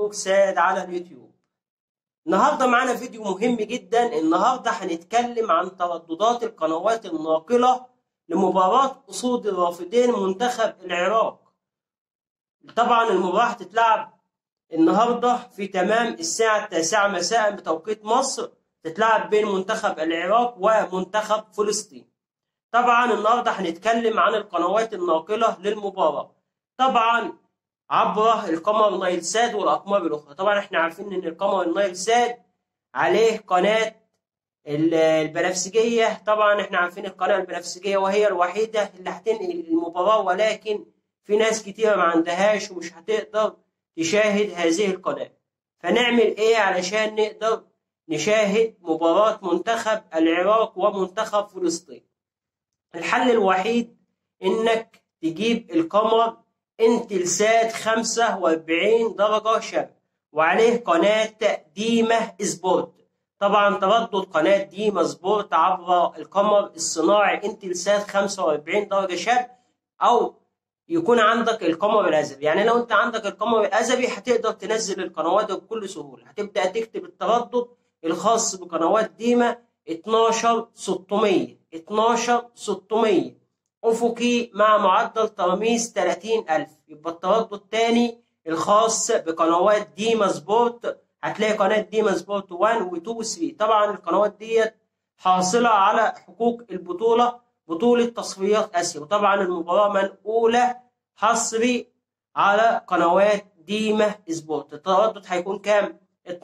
مبروك ساد على اليوتيوب النهارده معانا فيديو مهم جدا النهارده هنتكلم عن ترددات القنوات الناقلة لمباراة أسود الرافدين منتخب العراق طبعا المباراة هتتلعب النهارده في تمام الساعة التاسعة مساء بتوقيت مصر تتلعب بين منتخب العراق ومنتخب فلسطين طبعا النهارده هنتكلم عن القنوات الناقلة للمباراة طبعا عبر القمر نايل ساد والاقمار الاخرى طبعا احنا عارفين ان القمر النايل ساد عليه قناه البنفسجيه طبعا احنا عارفين القناه البنفسجيه وهي الوحيده اللي هتنقل المباراه ولكن في ناس كتيره ما عندهاش ومش هتقدر تشاهد هذه القناه فنعمل ايه علشان نقدر نشاهد مباراه منتخب العراق ومنتخب فلسطين الحل الوحيد انك تجيب القمر انتلسات 45 درجة شرق وعليه قناة ديمة سبورت طبعا تردد قناة ديمة سبورت عبر القمر الصناعي انتلسات 45 درجة شرق أو يكون عندك القمر الأزري يعني لو أنت عندك القمر الأزري هتقدر تنزل القنوات بكل سهولة هتبدأ تكتب التردد الخاص بقنوات ديمة 12600 12600 أفقي مع معدل ترميز 30000 يبقى التردد الثاني الخاص بقنوات ديما سبورت هتلاقي قناة ديما سبورت 1 و 2 و 3 طبعا القنوات ديت حاصلة على حقوق البطولة بطولة تصفيات آسيا وطبعا المباراة منقولة حصري على قنوات ديما سبورت التردد هيكون كام؟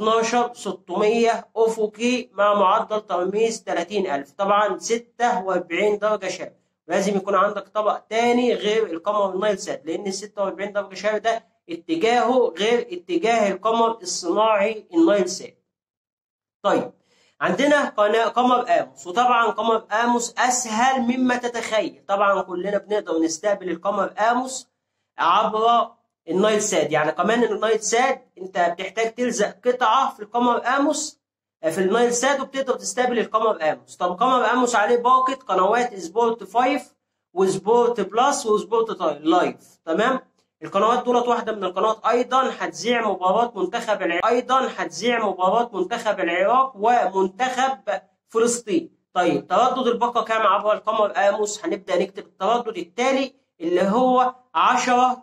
12600 أفقي مع معدل ترميز 30000 طبعا 46 درجة شرق لازم يكون عندك طبق تاني غير القمر النايل سات لان ال 46 درجه شرق ده اتجاهه غير اتجاه القمر الصناعي النايل سات. طيب عندنا قناه قمر اموس وطبعا قمر اموس اسهل مما تتخيل طبعا كلنا بنقدر نستقبل القمر اموس عبر النايل سات يعني كمان النايل سات انت بتحتاج تلزق قطعه في القمر اموس في النايل سات وبتقدر تستقبل القمر اموس طب قمر اموس عليه باقه قنوات سبورت 5 وسبورت بلس وسبورت لايف تمام القنوات دولت واحده من القنوات ايضا هتذيع مباراه منتخب العراق ايضا هتذيع مباراه منتخب العراق ومنتخب فلسطين طيب تردد الباقه كام عبر القمر اموس هنبدا نكتب التردد التالي اللي هو 10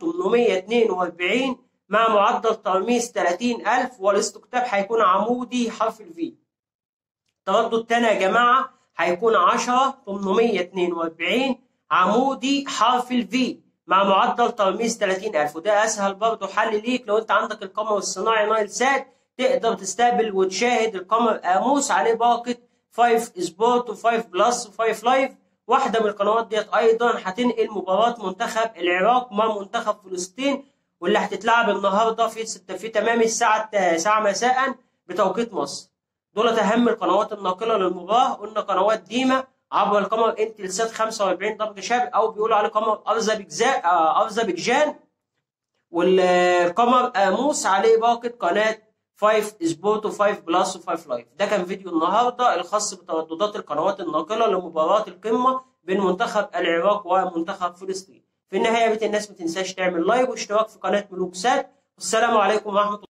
842 مع معدل ترميز 30000 والاستقطاب هيكون عمودي حرف الفي التردد تاني يا جماعة هيكون 10 842 عمودي حرف الفي مع معدل ترميز 30000 وده أسهل برضه حل ليك لو أنت عندك القمر الصناعي نايل سات تقدر تستقبل وتشاهد القمر آموس عليه باقة 5 سبورت و5 بلس و5 لايف واحدة من القنوات ديت أيضا هتنقل مباراة منتخب العراق مع منتخب فلسطين واللي هتتلعب النهارده في ست في تمام الساعه 9 مساء بتوقيت مصر دولت اهم القنوات الناقله للمباراه قلنا قنوات ديما عبر القمر انتلسات 45 درجه شرق او بيقولوا عليه قمر ارزبكجان ارزبكجان والقمر اموس عليه باقه قناه 5 سبورت و5 بلس و5 لايف ده كان فيديو النهارده الخاص بترددات القنوات الناقله لمباراه القمه بين منتخب العراق ومنتخب فلسطين في النهايه يا بيت الناس ما تنساش تعمل لايك واشتراك في قناه ملوك سات والسلام عليكم ورحمه الله